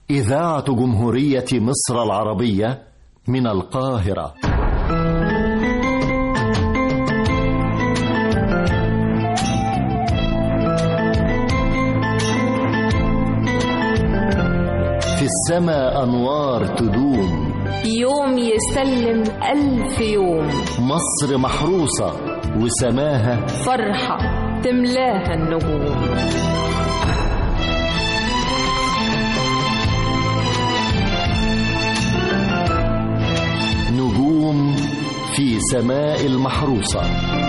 إذاعة جمهورية مصر العربية من القاهرة في السماء أنوار تدوم يوم يسلم ألف يوم مصر محروسة وسماها فرحة تملاها النجوم نجوم في سماء المحروسة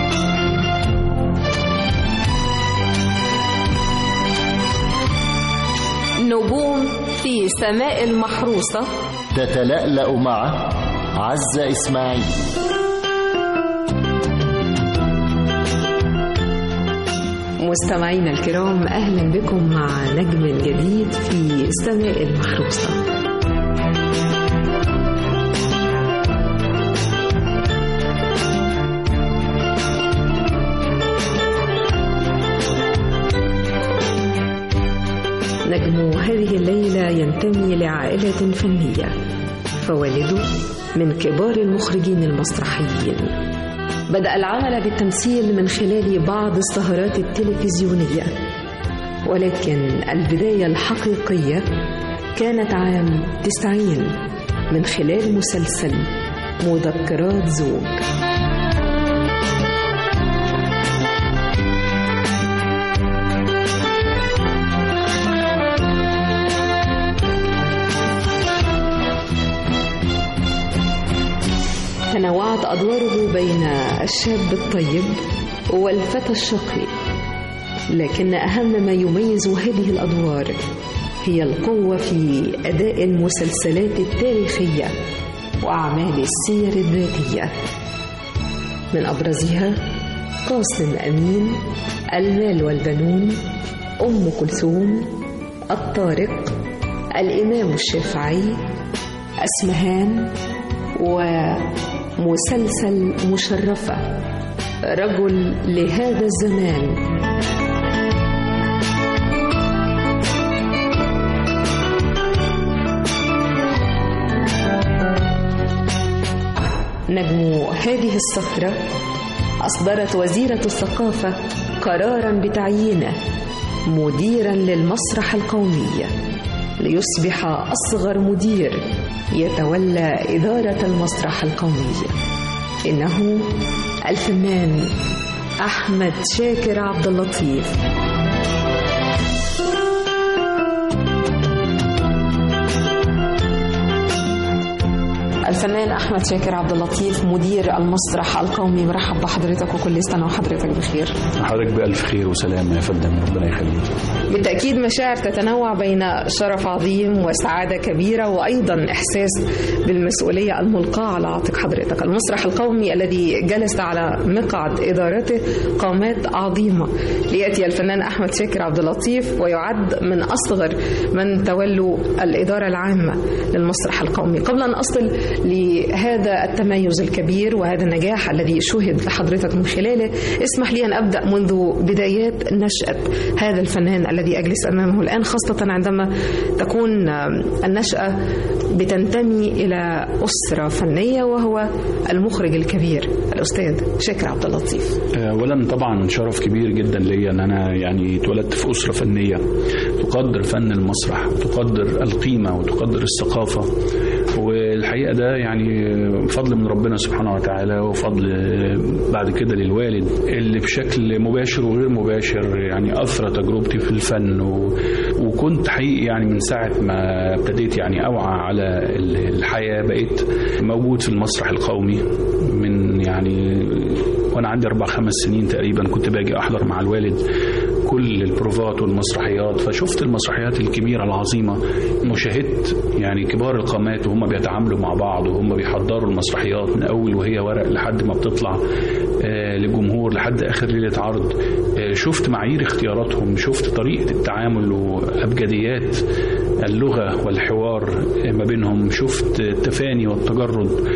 نجوم في سماء المحروسة تتلألأ مع عزة إسماعيل مستمعينا الكرام أهلا بكم مع نجم جديد في سماء المحروسة نجم هذه الليلة ينتمي لعائلة فنية فوالده من كبار المخرجين المسرحيين بدأ العمل بالتمثيل من خلال بعض السهرات التلفزيونية ولكن البداية الحقيقية كانت عام تسعين من خلال مسلسل مذكرات زوج تنوعت أدواره بين الشاب الطيب والفتى الشقي لكن أهم ما يميز هذه الأدوار هي القوة في أداء المسلسلات التاريخية وأعمال السير الذاتية من أبرزها قاسم أمين المال والبنون أم كلثوم الطارق الإمام الشافعي أسمهان ومسلسل مشرفة رجل لهذا الزمان نجم هذه السفرة أصدرت وزيرة الثقافة قرارا بتعيينه مديرا للمسرح القومي ليصبح أصغر مدير يتولى إدارة المسرح القومي إنه الفنان أحمد شاكر عبد اللطيف الفنان احمد شاكر عبد اللطيف مدير المسرح القومي مرحب بحضرتك وكل سنه وحضرتك بخير حضرتك بألف خير وسلامة يا فندم ربنا يخليك بالتاكيد مشاعر تتنوع بين شرف عظيم وسعاده كبيره وايضا احساس بالمسؤوليه الملقاه على عاتق حضرتك المسرح القومي الذي جلس على مقعد ادارته قامات عظيمه لياتي الفنان احمد شاكر عبد اللطيف ويعد من اصغر من تولوا الاداره العامه للمسرح القومي قبل ان اصل لهذا التميز الكبير وهذا النجاح الذي شهد لحضرتك من خلاله اسمح لي أن أبدأ منذ بدايات نشأة هذا الفنان الذي أجلس أمامه الآن خاصة عندما تكون النشأة بتنتمي إلى أسرة فنية وهو المخرج الكبير الأستاذ شاكر عبد اللطيف أولا طبعا شرف كبير جدا ليا أن أنا يعني اتولدت في أسرة فنية تقدر فن المسرح وتقدر القيمة وتقدر الثقافة والحقيقه ده يعني فضل من ربنا سبحانه وتعالى وفضل بعد كده للوالد اللي بشكل مباشر وغير مباشر يعني اثرى تجربتي في الفن و... وكنت حقيقي يعني من ساعه ما ابتديت يعني اوعى على الحياه بقيت موجود في المسرح القومي من يعني وانا عندي اربع خمس سنين تقريبا كنت باجي احضر مع الوالد كل البروفات والمسرحيات فشفت المسرحيات الكبيره العظيمه وشاهدت يعني كبار القامات وهم بيتعاملوا مع بعض وهم بيحضروا المسرحيات من اول وهي ورق لحد ما بتطلع آه للجمهور لحد اخر ليله عرض آه شفت معايير اختياراتهم شفت طريقه التعامل وابجديات اللغه والحوار ما بينهم شفت التفاني والتجرد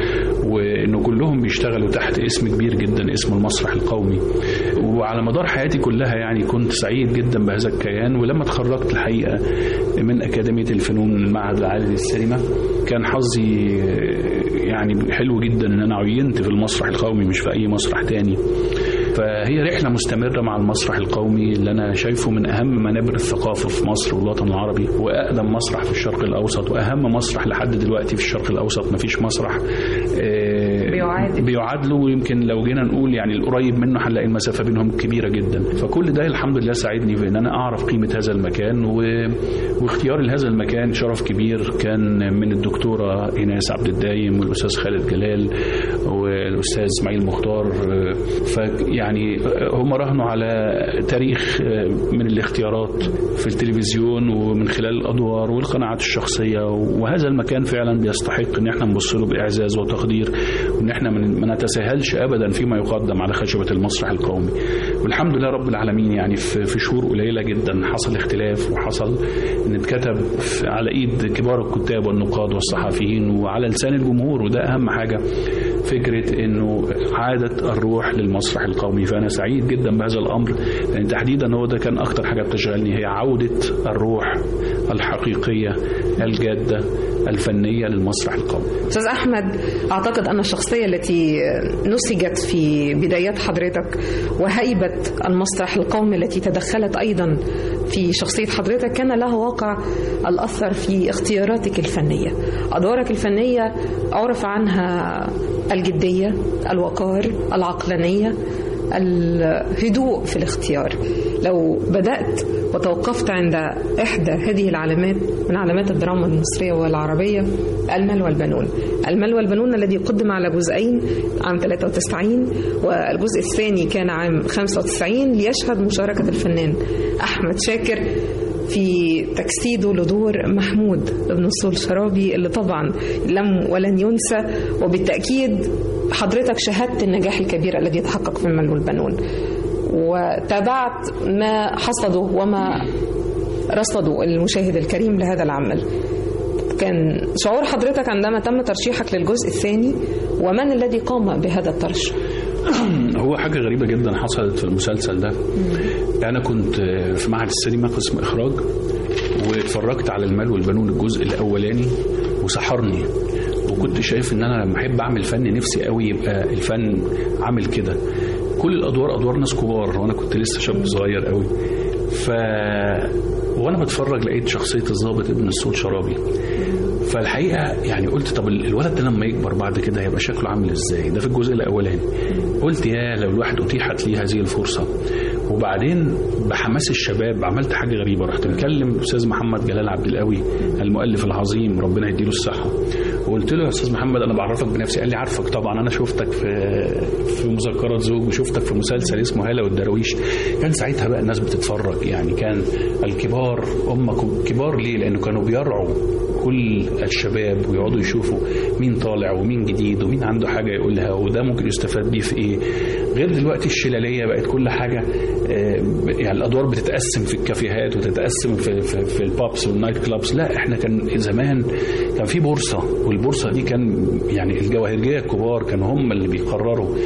وانه كلهم بيشتغلوا تحت اسم كبير جدا اسمه المسرح القومي وعلى مدار حياتي كلها يعني كنت سعيد جدا بهذا الكيان ولما اتخرجت الحقيقه من اكاديميه الفنون المعهد العالي للسينما كان حظي يعني حلو جدا ان انا عينت في المسرح القومي مش في اي مسرح تاني فهي رحله مستمره مع المسرح القومي اللي انا شايفه من اهم منابر الثقافه في مصر والوطن العربي واقدم مسرح في الشرق الاوسط واهم مسرح لحد دلوقتي في الشرق الاوسط ما فيش مسرح آه، بيعادل. بيعادله ويمكن لو جينا نقول يعني القريب منه هنلاقي المسافه بينهم كبيره جدا فكل ده الحمد لله ساعدني في ان انا اعرف قيمه هذا المكان و... واختياري لهذا المكان شرف كبير كان من الدكتوره ايناس عبد الدايم والاستاذ خالد جلال والاستاذ اسماعيل مختار فيعني هم راهنوا على تاريخ من الاختيارات في التلفزيون ومن خلال الادوار والقناعات الشخصيه وهذا المكان فعلا بيستحق ان احنا نبص له باعزاز وتقدير وان احنا من- ما نتساهلش ابدا فيما يقدم على خشبه المسرح القومي والحمد لله رب العالمين يعني في في شهور قليله جدا حصل اختلاف وحصل ان اتكتب في- على ايد كبار الكتاب والنقاد والصحفيين وعلى لسان الجمهور وده اهم حاجه فكره انه عادت الروح للمسرح القومي فانا سعيد جدا بهذا الامر لان تحديدا هو ده كان اكتر حاجه بتشغلني هي عوده الروح الحقيقيه الجاده الفنيه للمسرح القومي استاذ احمد اعتقد ان الشخصيه التي نسجت في بدايات حضرتك وهيبه المسرح القومي التي تدخلت ايضا في شخصيه حضرتك كان لها واقع الاثر في اختياراتك الفنيه ادوارك الفنيه عرف عنها الجديه الوقار العقلانيه الهدوء في الاختيار لو بدأت وتوقفت عند إحدى هذه العلامات من علامات الدراما المصرية والعربية المال والبنون المال والبنون الذي قدم على جزئين عام 93 والجزء الثاني كان عام 95 ليشهد مشاركة الفنان أحمد شاكر في تجسيده لدور محمود بن الصول شرابي اللي طبعا لم ولن ينسى وبالتأكيد حضرتك شاهدت النجاح الكبير الذي تحقق في المال والبنون وتابعت ما حصده وما رصده المشاهد الكريم لهذا العمل كان شعور حضرتك عندما تم ترشيحك للجزء الثاني ومن الذي قام بهذا الترشيح هو حاجة غريبة جدا حصلت في المسلسل ده أنا كنت في معهد السينما قسم إخراج واتفرجت على المال والبنون الجزء الأولاني وسحرني وكنت شايف ان انا لما احب اعمل فن نفسي قوي يبقى الفن عامل كده كل الادوار ادوار ناس كبار وانا كنت لسه شاب صغير قوي ف وانا بتفرج لقيت شخصيه الضابط ابن السول شرابي فالحقيقه يعني قلت طب الولد ده لما يكبر بعد كده هيبقى شكله عامل ازاي ده في الجزء الاولاني قلت يا لو الواحد اتيحت ليه هذه الفرصه وبعدين بحماس الشباب عملت حاجه غريبه رحت مكلم الاستاذ محمد جلال عبد القوي المؤلف العظيم ربنا يديله الصحه وقلت له يا استاذ محمد انا بعرفك بنفسي قال لي عارفك طبعا انا شفتك في في مذكرات زوج وشفتك في مسلسل اسمه هلا والدراويش كان ساعتها بقى الناس بتتفرج يعني كان الكبار هم كبار ليه لانه كانوا بيرعوا كل الشباب ويقعدوا يشوفوا مين طالع ومين جديد ومين عنده حاجه يقولها وده ممكن يستفاد بيه في ايه غير دلوقتي الشلاليه بقت كل حاجه يعني الادوار بتتقسم في الكافيهات وتتقسم في في, في البابس والنايت كلابس لا احنا كان زمان كان في بورصه والبورصه دي كان يعني الجواهرجيه الكبار كانوا هم اللي بيقرروا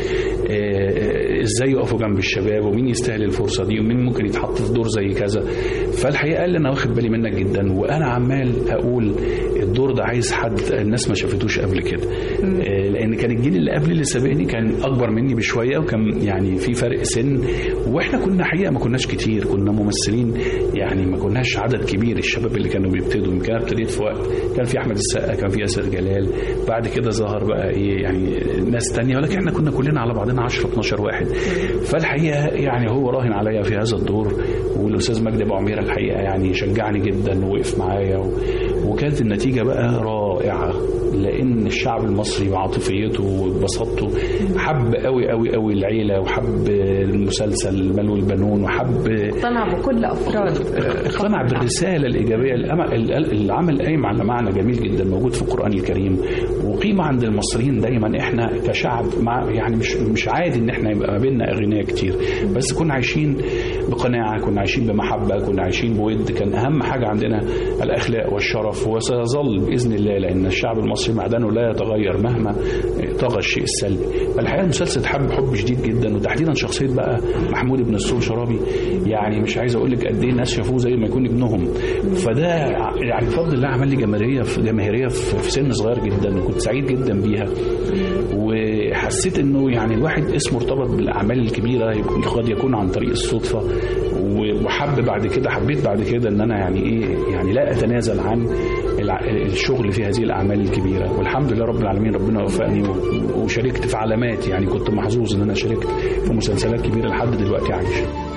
ازاي يقفوا جنب الشباب ومين يستاهل الفرصه دي ومين ممكن يتحط في دور زي كذا فالحقيقه قال لي انا واخد بالي منك جدا وانا عمال اقول الدور ده عايز حد الناس ما شافتوش قبل كده لان كان الجيل اللي قبل اللي سابقني كان اكبر مني بشويه وكان يعني في فرق سن واحنا كنا حقيقه ما كناش كتير كنا ممثلين يعني ما كناش عدد كبير الشباب اللي كانوا بيبتدوا يمكن انا ابتديت في وقت كان في احمد السقا كان في ياسر جلال بعد كده ظهر بقى ايه يعني ناس تانية ولكن احنا كنا كلنا على بعضنا 10 12 واحد فالحقيقه يعني هو راهن عليا في هذا الدور والاستاذ مجدي ابو عميره الحقيقه يعني شجعني جدا ووقف معايا و... وكانت النتيجه بقى رائعه لان الشعب المصري بعاطفيته وبساطته حب قوي قوي قوي العيله وحب المسلسل المال والبنون وحب اقتنع بكل افراد اقتنع بالرساله الايجابيه العمل قايم على معنى جميل جدا موجود في القران الكريم وقيمه عند المصريين دايما احنا كشعب مع يعني مش مش عادي ان احنا يبقى ما بيننا اغنياء كتير بس كنا عايشين بقناعه كنا عايشين بمحبه كنا عايشين بود كان اهم حاجه عندنا الاخلاق والشرف وسيظل باذن الله لان الشعب المصري معدنه لا يتغير مهما طغى الشيء السلبي فالحقيقه المسلسل اتحب حب شديد جدا وتحديدا شخصيه بقى محمود بن السول شرابي يعني مش عايز اقول لك قد ايه الناس شافوه زي ما يكون ابنهم فده يعني بفضل الله عمل لي جماهيريه في جماهيريه في في سن صغير جدا وكنت سعيد جدا بيها وحسيت انه يعني الواحد اسمه ارتبط بالاعمال الكبيره يكون قد يكون عن طريق الصدفه و- وحب بعد كده حبيت بعد كده ان انا يعني ايه يعني لا اتنازل عن الع- الشغل في هذه الاعمال الكبيره والحمد لله رب العالمين ربنا وفقني و- وشاركت في علامات يعني كنت محظوظ ان انا شاركت في مسلسلات كبيره لحد دلوقتي عايش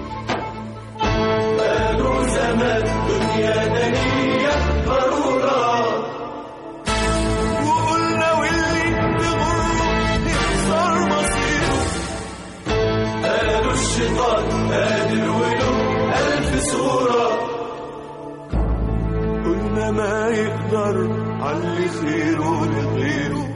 وقلنا واللي تغره يخسر مصيره قالوا الشيطان قادر وله ألف صورة قلنا ما يقدر علي خيره لغيره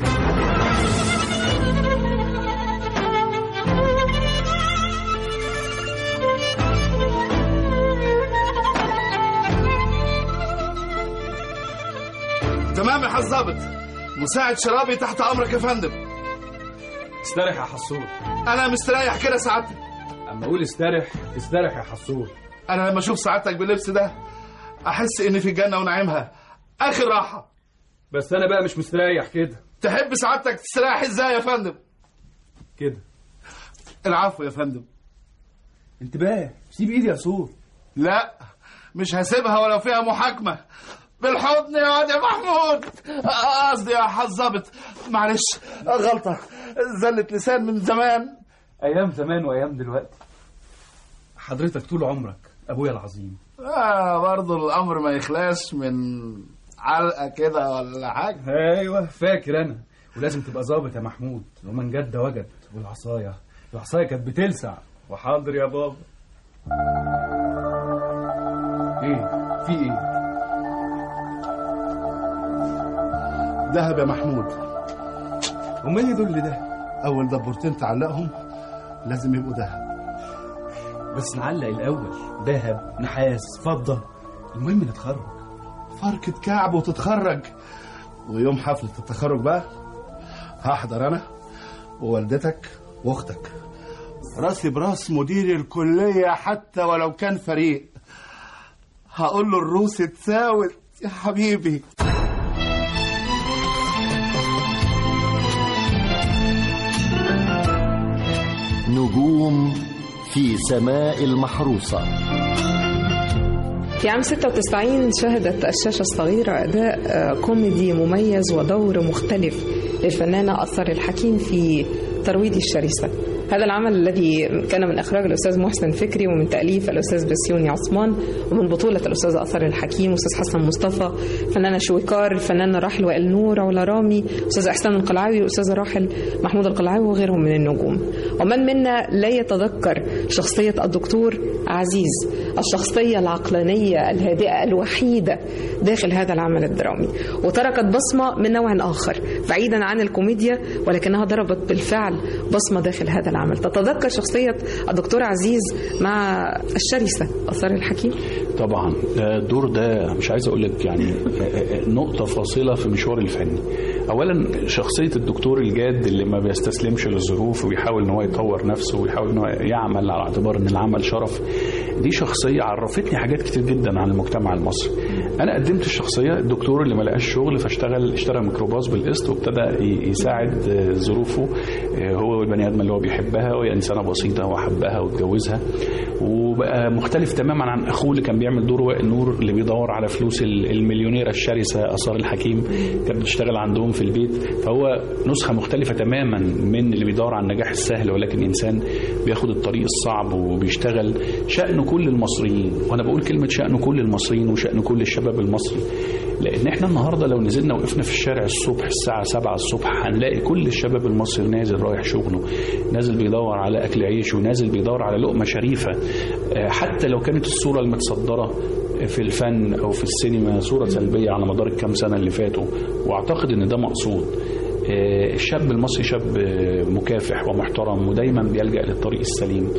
تمام يا حظابط مساعد شرابي تحت امرك يا فندم استرح يا حصول انا مستريح كده سعادتك اما اقول استرح استرح يا حصول انا لما اشوف سعادتك باللبس ده احس اني في الجنه ونعيمها اخر راحه بس انا بقى مش مستريح كده تحب سعادتك تستريح ازاي يا فندم كده العفو يا فندم انتباه سيب ايدي يا سور لا مش هسيبها ولو فيها محاكمه بالحضن يا واد يا محمود آه، قصدي يا حظابط معلش غلطه زلة لسان من زمان ايام زمان وايام دلوقتي حضرتك طول عمرك ابويا العظيم آه برضه الامر ما يخلاش من علقه كده ولا حاجه ايوه فاكر انا ولازم تبقى ظابط يا محمود ومن جد وجد والعصايه العصايه كانت بتلسع وحاضر يا بابا ايه في ايه دهب يا محمود امال ايه دول ده اول دبورتين تعلقهم لازم يبقوا دهب بس نعلق الاول ذهب نحاس فضه المهم نتخرج فركة كعب وتتخرج ويوم حفلة التخرج بقى هحضر أنا ووالدتك وأختك راسي براس مدير الكلية حتى ولو كان فريق هقول له الروس اتساوت يا حبيبي نجوم في سماء المحروسة في عام 96 شهدت الشاشة الصغيرة أداء آه، كوميدي مميز ودور مختلف للفنانة أثر الحكيم في ترويض الشرسة هذا العمل الذي كان من إخراج الأستاذ محسن فكري ومن تأليف الأستاذ بسيوني عثمان ومن بطولة الأستاذ أثر الحكيم وأستاذ حسن مصطفى فنانة شويكار الفنانة راحل وائل نور علا رامي أستاذ إحسان القلعاوي وأستاذ راحل محمود القلعاوي وغيرهم من النجوم ومن منا لا يتذكر شخصية الدكتور عزيز الشخصية العقلانية الهادئة الوحيدة داخل هذا العمل الدرامي وتركت بصمة من نوع آخر بعيدا عن الكوميديا ولكنها ضربت بالفعل بصمة داخل هذا العمل تتذكر شخصية الدكتور عزيز مع الشرسة أثار الحكيم طبعا ده الدور ده مش عايز اقول لك يعني نقطه فاصله في مشواري الفني اولا شخصيه الدكتور الجاد اللي ما بيستسلمش للظروف وبيحاول ان هو يطور نفسه ويحاول ان هو يعمل على اعتبار ان العمل شرف دي شخصيه عرفتني حاجات كتير جدا عن المجتمع المصري انا قدمت الشخصيه الدكتور اللي ما لقاش شغل فاشتغل اشترى ميكروباص بالقسط وابتدى ي- يساعد آه، ظروفه آه، هو والبني ادم اللي هو بيحبها وهي انسانه بسيطه وحبها واتجوزها وبقى مختلف تماما عن اخوه اللي كان بيعمل دور وائل نور اللي بيدور على فلوس ال- المليونيره الشرسه اثار الحكيم كانت بتشتغل عندهم في البيت فهو نسخه مختلفه تماما من اللي بيدور على النجاح السهل ولكن انسان بياخد الطريق الصعب وبيشتغل شأن كل المصريين وانا بقول كلمه شأن كل المصريين وشأن كل الشباب المصري لان احنا النهارده لو نزلنا وقفنا في الشارع الصبح الساعه 7 الصبح هنلاقي كل الشباب المصري نازل رايح شغله نازل بيدور على اكل عيش ونازل بيدور على لقمه شريفه آه، حتى لو كانت الصوره المتصدره في الفن او في السينما صوره سلبيه على مدار الكام سنه اللي فاتوا واعتقد ان ده مقصود آه، الشاب المصري شاب آه، مكافح ومحترم ودايما بيلجأ للطريق السليم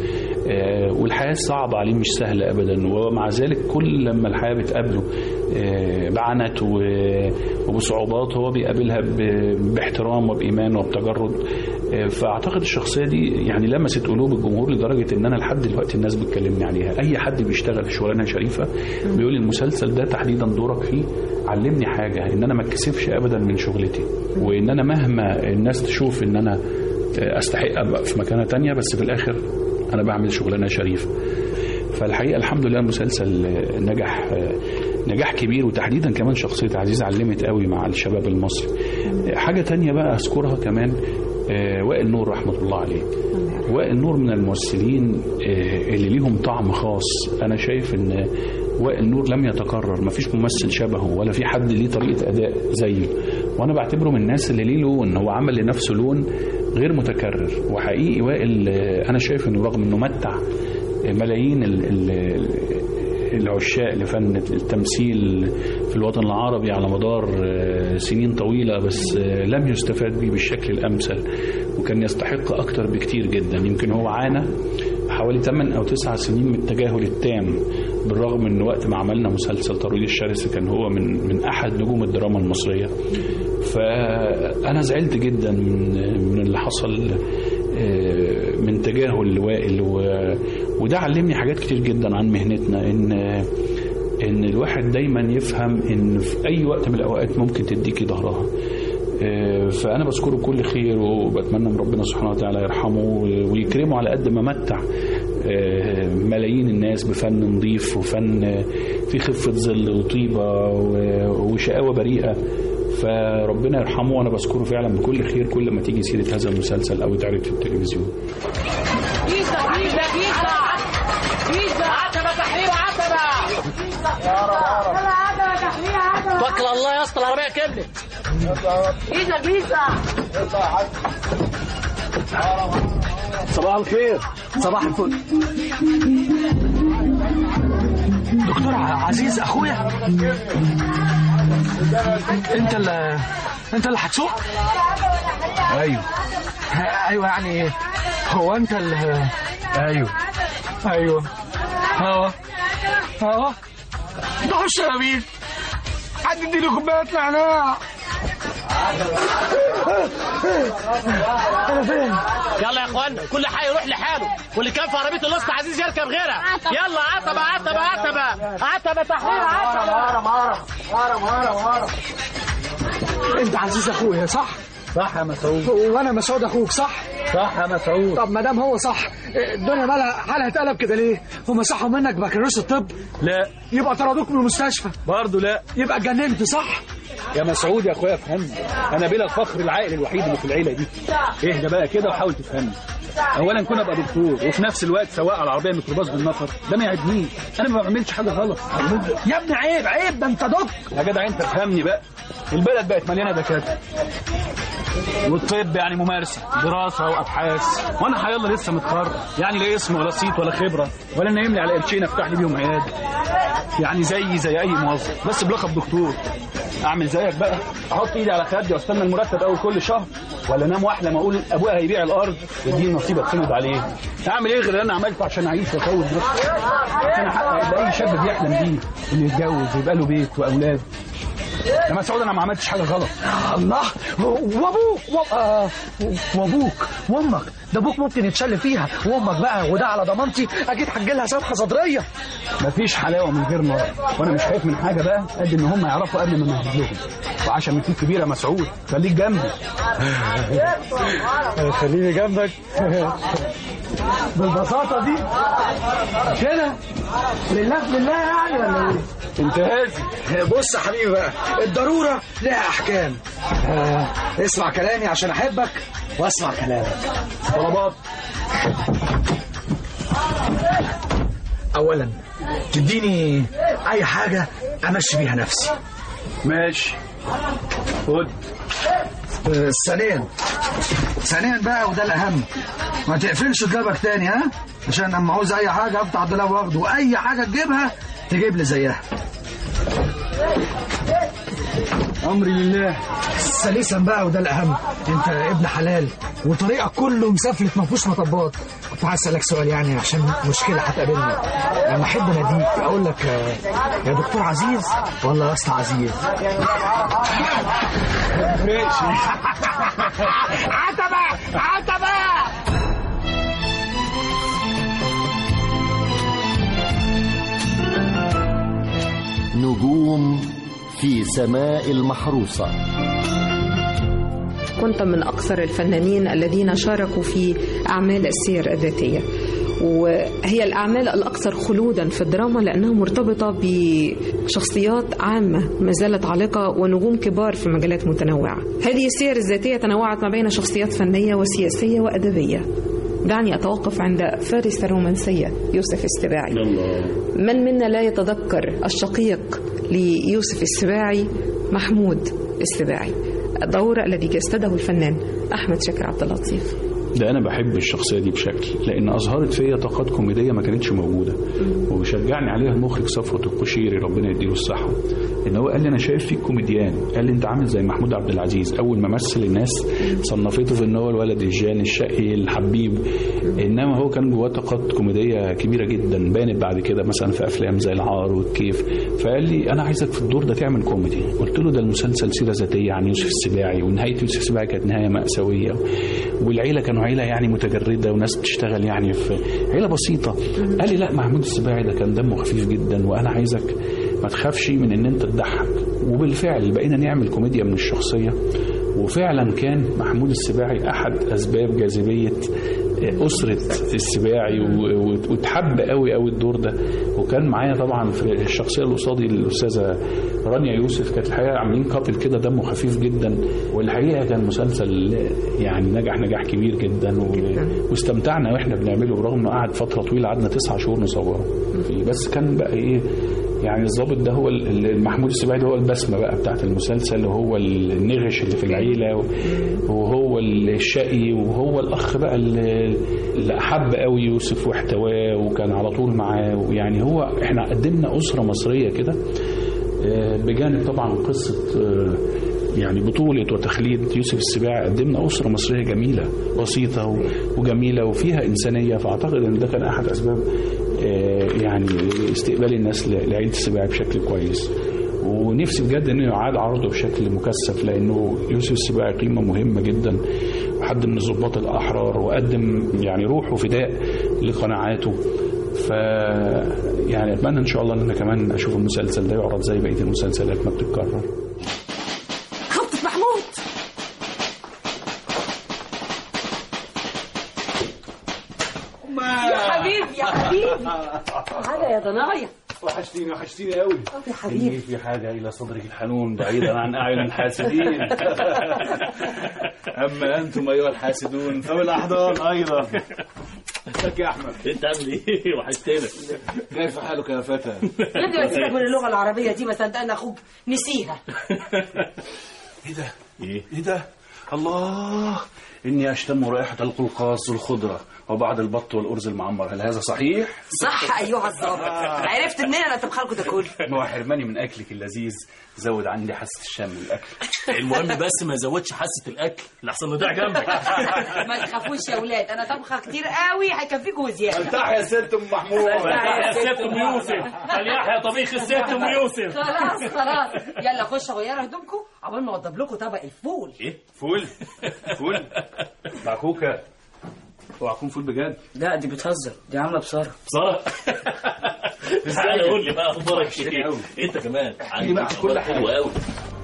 آه، والحياة صعبة عليه مش سهلة أبدا ومع ذلك كل لما الحياة بتقابله آه، بعنت و- وبصعوبات هو بيقابلها ب- باحترام وبإيمان وبتجرد آه، فأعتقد الشخصية دي يعني لمست قلوب الجمهور لدرجة إن أنا لحد دلوقتي الناس بتكلمني عليها أي حد بيشتغل في شغلانة شريفة بيقول لي المسلسل ده تحديدا دورك فيه علمني حاجة إن أنا ما اتكسفش أبدا من شغلتي وإن أنا مهما الناس تشوف إن أنا استحق ابقى في مكانه تانية بس في الاخر انا بعمل شغلانه شريفه فالحقيقه الحمد لله المسلسل نجح نجاح كبير وتحديدا كمان شخصيه عزيز علمت قوي مع الشباب المصري حاجه تانية بقى اذكرها كمان آه، وائل نور رحمه الله عليه وائل نور من الممثلين آه، اللي ليهم طعم خاص انا شايف ان وائل نور لم يتكرر ما فيش ممثل شبهه ولا في حد ليه طريقه اداء زيه وانا بعتبره من الناس اللي ليه لون هو عمل لنفسه لون غير متكرر وحقيقي وائل آه، انا شايف انه رغم انه متع ملايين ال- ال- العشاق لفن التمثيل في الوطن العربي على مدار آه، سنين طويلة بس آه، لم يستفاد به بالشكل الأمثل وكان يستحق أكتر بكتير جدا يمكن هو عانى حوالي 8 أو 9 سنين من التجاهل التام بالرغم من وقت ما عملنا مسلسل ترويج الشرس كان هو من من أحد نجوم الدراما المصرية فأنا زعلت جدا من من اللي حصل آه، من تجاهل لوائل و- وده علمني حاجات كتير جدا عن مهنتنا ان ان الواحد دايما يفهم ان في اي وقت من الاوقات ممكن تديكي ظهرها آه، فانا بذكره بكل خير وبتمنى من ربنا سبحانه وتعالى يرحمه ويكرمه على قد ما متع آه، ملايين الناس بفن نظيف وفن آه، فيه خفة ظل وطيبة و- وشقاوة بريئة فربنا يرحمه وانا بذكره فعلا بكل خير كل ما تيجي سيره هذا المسلسل او يتعرض في التلفزيون بيتزا بيتزا بيتزا بيتزا عتبة تحرير عتبة توكل على الله يا اسطى العربيه كملت بيتزا بيتزا صباح الخير صباح الفل دكتور عزيز اخويا انت اللي انت اللي هتسوق ايوه ايوه يعني هو انت اللي ايوه ايوه اه اه ده الشرابيل حد اديني كوبايه نعناع انا فين يلا يا اخوانا كل حي يروح لحاله واللي كان في عربيه الوسط عزيز يركب غيرها يلا عتبه عتبه عتبه عتبه تحرير عتبه انت عزيز اخويا صح صح يا مسعود وانا مسعود اخوك صح صح يا مسعود طب ما دام هو صح الدنيا مالها حالها اتقلب كده ليه هم صحوا منك بكالوريوس الطب لا يبقى طردوك من المستشفى برضه لا يبقى اتجننت صح يا مسعود يا اخويا افهمني انا بلا الفخر العائل الوحيد اللي في العيله دي اهدى بقى كده وحاول تفهمني اولا كون ابقى دكتور وفي نفس الوقت سواق على العربيه الميكروباص بالنفر ده ما يعجبنيش انا ما بعملش حاجه غلط يا ابني عيب عيب ده انت دكتور يا جدع انت فهمني بقى البلد بقت مليانه دكاتره والطب يعني ممارسه دراسه وابحاث وانا حيالله لسه متخرج يعني لا اسم ولا صيت ولا خبره ولا نايمني على قرشين افتح لي بيهم عياده يعني زيي زي اي موظف بس بلقب دكتور اعمل زيك بقى احط ايدي على خدي واستنى المرتب اول كل شهر ولا انام واحلم اقول ابويا هيبيع الارض ويديني نصيب اتسند عليه اعمل ايه غير اللي انا عملته عشان اعيش واطور نفسي عشان احقق اللي اي شاب بيحلم بيه انه يتجوز ويبقى له بيت واولاد يا مسعود انا ما عملتش حاجه غلط الله وابوك و... آه وابوك وامك ده ابوك ممكن يتشل فيها وامك بقى وده على ضمانتي اكيد هتجيلها صفحه صدريه مفيش حلاوه من غير نار وانا مش خايف من حاجه بقى قد ان هم يعرفوا قبل ما نهد لهم وعشان من كبيره مسعود خليك جنبي خليني جنبك بالبساطه دي كده لله لله يعني ولا ايه انت هادي بص يا حبيبي بقى الضرورة لها أحكام آه اسمع كلامي عشان أحبك واسمع كلامك طلبات أولا تديني أي حاجة أمشي بيها نفسي ماشي خد آه ثانيا ثانيا بقى وده الأهم ما تقفلش جابك تاني ها عشان لما عاوز أي حاجة أفتح الدولاب واخده وأي حاجة تجيبها تجيب لي زيها امري لله سليسا بقى وده الاهم انت ابن حلال وطريقك كله مسافلت ما فيهوش مطبات كنت عايز اسالك سؤال يعني عشان مشكله هتقابلني لما احب اناديك اقول لك آه، يا دكتور عزيز ولا يا اسطى عزيز عتبة عتبة نجوم في سماء المحروسة كنت من أكثر الفنانين الذين شاركوا في أعمال السير الذاتية وهي الأعمال الأكثر خلودا في الدراما لأنها مرتبطة بشخصيات عامة ما زالت عالقة ونجوم كبار في مجالات متنوعة هذه السير الذاتية تنوعت ما بين شخصيات فنية وسياسية وأدبية دعني أتوقف عند فارس الرومانسية يوسف السباعي من منا لا يتذكر الشقيق ليوسف السباعي محمود السباعي الدور الذي جسده الفنان أحمد شاكر عبد اللطيف ده انا بحب الشخصيه دي بشكل لان اظهرت فيا طاقات كوميديه ما كانتش موجوده وشجعني عليها المخرج صفوت القشيري ربنا يديله الصحه ان هو قال لي انا شايف فيك كوميديان قال لي انت عامل زي محمود عبد العزيز اول ما مثل الناس صنفته في ان هو الولد الجان الشقي الحبيب انما هو كان جواه طاقات كوميديه كبيره جدا بانت بعد كده مثلا في افلام زي العار والكيف فقال لي انا عايزك في الدور ده تعمل كوميدي قلت له ده المسلسل سيره ذاتيه عن يوسف السباعي ونهايه يوسف السباعي كانت نهايه ماساويه والعيله كانوا عيله يعني متجرده وناس بتشتغل يعني في عيله بسيطه قال لي لا محمود السباعي ده كان دمه خفيف جدا وانا عايزك ما تخافش من ان انت تضحك وبالفعل بقينا نعمل كوميديا من الشخصيه وفعلا كان محمود السباعي احد اسباب جاذبيه أسرة السباعي و- و- وتحب قوي قوي الدور ده وكان معايا طبعا في الشخصية اللي قصادي الأستاذة رانيا يوسف كانت الحقيقة عاملين كابل كده دمه خفيف جدا والحقيقة كان مسلسل يعني نجح نجاح كبير جدا و... واستمتعنا واحنا بنعمله برغم انه قعد فترة طويلة قعدنا تسعة شهور نصوره فيه. بس كان بقى ايه يعني الضابط ده هو ال- ال- محمود السباعي ده هو البسمة بقى بتاعت المسلسل وهو النغش اللي في العيلة و- وهو الشقي وهو الأخ بقى اللي اللي أحب قوي يوسف واحتواه وكان على طول معاه ويعني هو احنا قدمنا أسرة مصرية كده آه، بجانب طبعا قصة آه، يعني بطولة وتخليد يوسف السباعي قدمنا أسرة مصرية جميلة بسيطة و- وجميلة وفيها إنسانية فأعتقد أن ده كان أحد أسباب آه، يعني استقبال الناس ل- لعيلة السباعي بشكل كويس ونفسي بجد انه يعاد عرضه بشكل مكثف لانه يوسف السباعي قيمه مهمه جدا وحد من الضباط الاحرار وقدم يعني روح وفداء لقناعاته ف يعني اتمنى ان شاء الله ان انا كمان اشوف المسلسل ده يعرض زي بقيه المسلسلات ما بتتكرر خبطة محمود يا حبيبي يا حبيبي هذا يا ضنايا وحشتيني وحشتيني قوي يا حبيبي في حاجة إلى صدرك الحنون بعيدا عن أعين الحاسدين أما أنتم أيها الحاسدون فبالأحضان أيضا ازيك يا أحمد انت عامل ايه وحشتنا كيف حالك يا فتى يا ابني ما تسيبك من اللغة العربية دي ما صدقنا أخوك نسيها إيه ده إيه ده الله إني أشتم رائحة القلقاس والخضرة وبعد البط والأرز المعمر هل هذا صحيح؟ صح أيها الظابط عرفت منين أنا طبخ ده كله ما هو حرماني من أكلك اللذيذ زود عندي حاسة الشم الأكل المهم بس ما يزودش حاسه الاكل لحسن نضيع جنبك ما تخافوش يا ولاد أنا طبخة كتير قوي هيكفيكوا وزيادة ارتاح يا ست أم محمود يا ست ام يوسف فليحيى طبيخ الست ام يوسف خلاص خلاص يلا خشوا غيروا هدومكم عقبال ما اوضب لكم طبق الفول ايه فول فول معكوكة اوعى تكون فول بجد لا دي بتهزر دي عامله بصاره بصراحه ازاي قول لي بقى اخبارك ايه انت كمان عندي بقى كل حاجة. حلوه قوي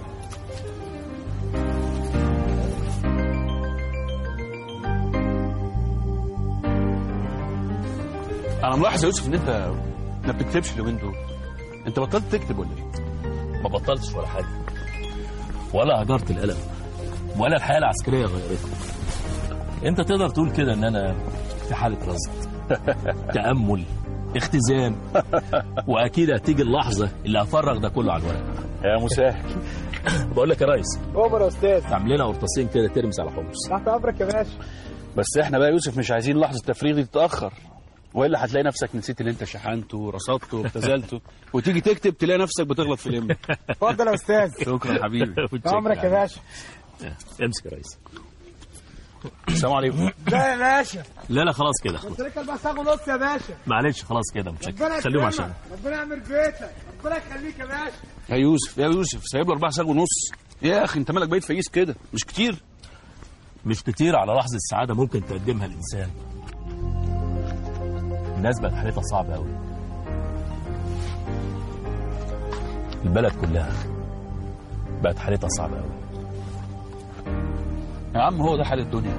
انا ملاحظ يا يوسف ان انت ما بتكتبش اليومين دول انت بطلت تكتب ولا ايه ما بطلتش ولا حاجه ولا هجرت القلم ولا الحياه العسكريه غيرتني انت تقدر تقول كده ان انا في حاله رصد تامل اختزام واكيد هتيجي اللحظه اللي هفرغ ده كله على الورق يا مساهل بقول لك يا ريس عمر يا استاذ تعمل لنا قرطاسين كده ترمز على حمص تحت امرك يا باشا بس احنا بقى يا يوسف مش عايزين لحظه تفريغ دي تتاخر والا هتلاقي نفسك نسيت اللي انت شحنته ورصدته وابتذلته وتيجي تكتب تلاقي نفسك بتغلط في الام اتفضل يا استاذ شكرا حبيبي عمرك يا باشا امسك يا ريس السلام عليكم لا يا باشا لا لا خلاص كده قلت لك اربع ساعة ونص يا باشا معلش خلاص كده متشكر ربنا خليهم يكرمك عشان ربنا يعمل بيتك ربنا يخليك يا باشا يا يوسف يا يوسف سايب له اربع ساعات ونص يا اخي انت مالك بقيت فقيس كده مش كتير مش كتير على لحظة سعادة ممكن تقدمها الإنسان الناس بقت حالتها صعبة أوي البلد كلها بقت حالتها صعبة أوي يا عم هو ده حال الدنيا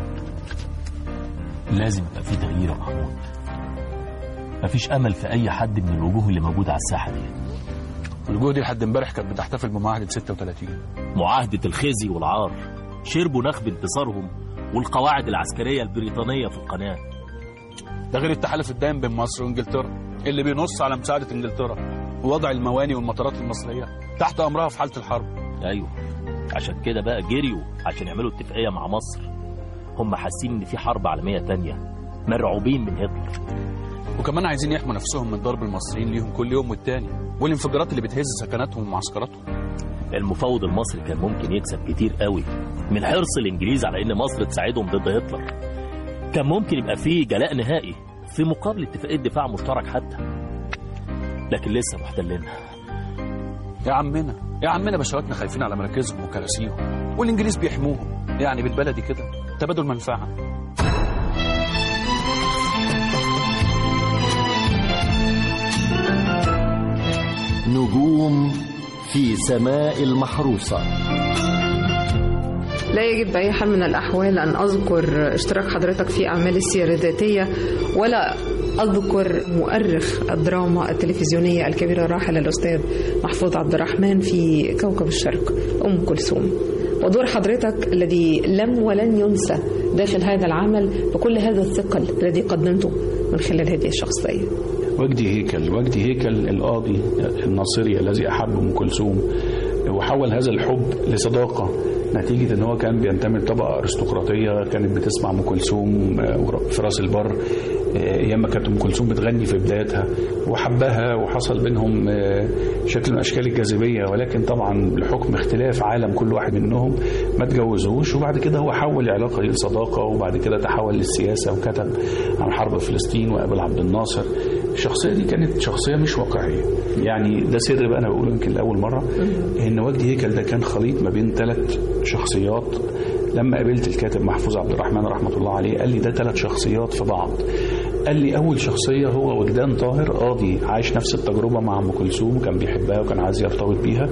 لازم يبقى في تغيير يا محمود مفيش أمل في أي حد من الوجوه اللي موجودة على الساحة دي الوجوه دي لحد امبارح كانت بتحتفل بمعاهدة 36 معاهدة الخزي والعار شربوا نخب انتصارهم والقواعد العسكرية البريطانية في القناة ده غير التحالف الدائم بين مصر وانجلترا اللي بينص على مساعدة انجلترا ووضع المواني والمطارات المصرية تحت امرها في حالة الحرب أيوه عشان كده بقى جريوا عشان يعملوا اتفاقية مع مصر هم حاسين إن في حرب عالمية تانية مرعوبين من هتلر وكمان عايزين يحموا نفسهم من ضرب المصريين ليهم كل يوم والتاني والانفجارات اللي بتهز سكناتهم ومعسكراتهم المفاوض المصري كان ممكن يكسب كتير قوي من حرص الانجليز على ان مصر تساعدهم ضد هتلر كان ممكن يبقى فيه جلاء نهائي في مقابل اتفاقيه دفاع مشترك حتى لكن لسه محتلينها يا عمنا يا عمنا بشواتنا خايفين على مراكزهم وكراسيهم والانجليز بيحموهم يعني بالبلدي كده تبادل منفعه نجوم في سماء المحروسة لا يجب بأي حال من الأحوال أن أذكر اشتراك حضرتك في أعمال السير الذاتية ولا أذكر مؤرخ الدراما التلفزيونية الكبير الراحل الأستاذ محفوظ عبد الرحمن في كوكب الشرق أم كلثوم ودور حضرتك الذي لم ولن ينسى داخل هذا العمل بكل هذا الثقل الذي قدمته من خلال هذه الشخصية وجدي هيكل وجدي هيكل القاضي الناصري الذي أحب أم كلثوم وحول هذا الحب لصداقة نتيجة ان هو كان بينتمي لطبقة ارستقراطية كانت بتسمع ام كلثوم في راس البر ايام ما كانت ام كلثوم بتغني في بدايتها وحبها وحصل بينهم شكل من اشكال الجاذبية ولكن طبعا لحكم اختلاف عالم كل واحد منهم ما تجوزوش وبعد كده هو حول العلاقة دي لصداقة وبعد كده تحول للسياسة وكتب عن حرب فلسطين وقابل عبد الناصر الشخصية دي كانت شخصية مش واقعية يعني ده سر بقى أنا بقوله يمكن لأول مرة إن وجدي هيكل ده كان خليط ما بين ثلاث شخصيات لما قابلت الكاتب محفوظ عبد الرحمن رحمة الله عليه قال لي ده ثلاث شخصيات في بعض قال لي أول شخصية هو وجدان طاهر قاضي عايش نفس التجربة مع أم كلثوم كان بيحبها وكان عايز يرتبط بيها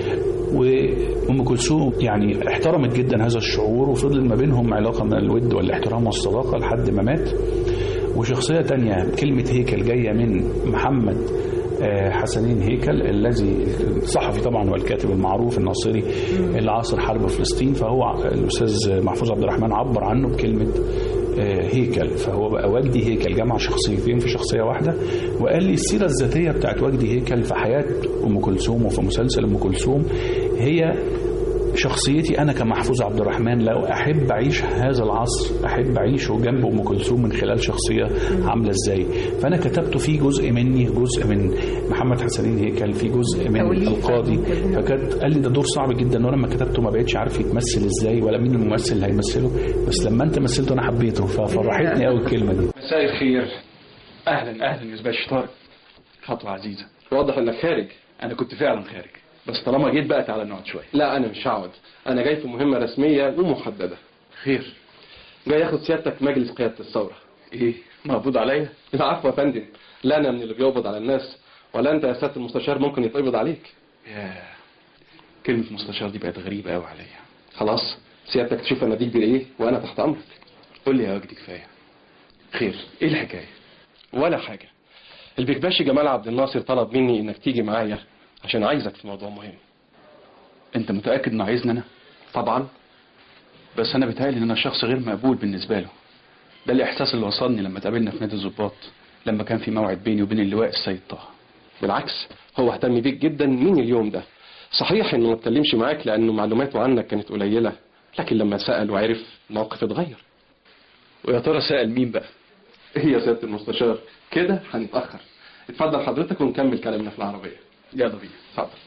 وام كلثوم يعني احترمت جدا هذا الشعور وفضل ما بينهم علاقه من الود والاحترام والصداقه لحد ما مات وشخصيه تانية كلمه هيكل جايه من محمد حسنين هيكل الذي الصحفي طبعا والكاتب المعروف الناصري اللي عاصر حرب فلسطين فهو الاستاذ محفوظ عبد الرحمن عبر عنه بكلمه هيكل فهو بقى وجدي هيكل جمع شخصيتين في شخصيه واحده وقال لي السيره الذاتيه بتاعت وجدي هيكل في حياه ام كلثوم وفي مسلسل ام كلثوم هي شخصيتي انا كمحفوظ عبد الرحمن لو احب اعيش هذا العصر احب اعيشه جنب ام كلثوم من خلال شخصيه عامله ازاي فانا كتبت فيه جزء مني جزء من محمد حسنين هيكل في جزء من القاضي فكانت قال لي ده دور صعب جدا وانا لما كتبته ما بقتش عارف يتمثل ازاي ولا مين الممثل اللي هيمثله بس لما انت مثلته انا حبيته ففرحتني قوي الكلمه دي مساء الخير اهلا اهلا يا زباش طارق خطوه عزيزه واضح انك خارج انا كنت فعلا خارج بس طالما جيت بقى تعالى نقعد شويه لا انا مش هقعد انا جاي في مهمه رسميه ومحدده خير جاي اخد سيادتك مجلس قياده الثوره ايه مقبوض عليا العفو يا فندم لا انا من اللي بيقبض على الناس ولا انت يا سياده المستشار ممكن يتقبض عليك يا كلمه مستشار دي بقت غريبه قوي عليا خلاص سيادتك تشوف انا ديك بايه وانا تحت امرك قول لي يا وجدي كفايه خير ايه الحكايه ولا حاجه البكباشي جمال عبد الناصر طلب مني انك تيجي معايا عشان عايزك في موضوع مهم انت متاكد انه عايزني انا طبعا بس انا بيتهيألي ان انا شخص غير مقبول بالنسبه له ده الاحساس اللي وصلني لما اتقابلنا في نادي الظباط لما كان في موعد بيني وبين اللواء السيد طه بالعكس هو اهتم بيك جدا من اليوم ده صحيح انه ما اتكلمش معاك لانه معلوماته عنك كانت قليله لكن لما سال وعرف الموقف اتغير ويا ترى سال مين بقى ايه يا سياده المستشار كده هنتاخر اتفضل حضرتك ونكمل كلامنا في العربيه يلا بينا اتفضل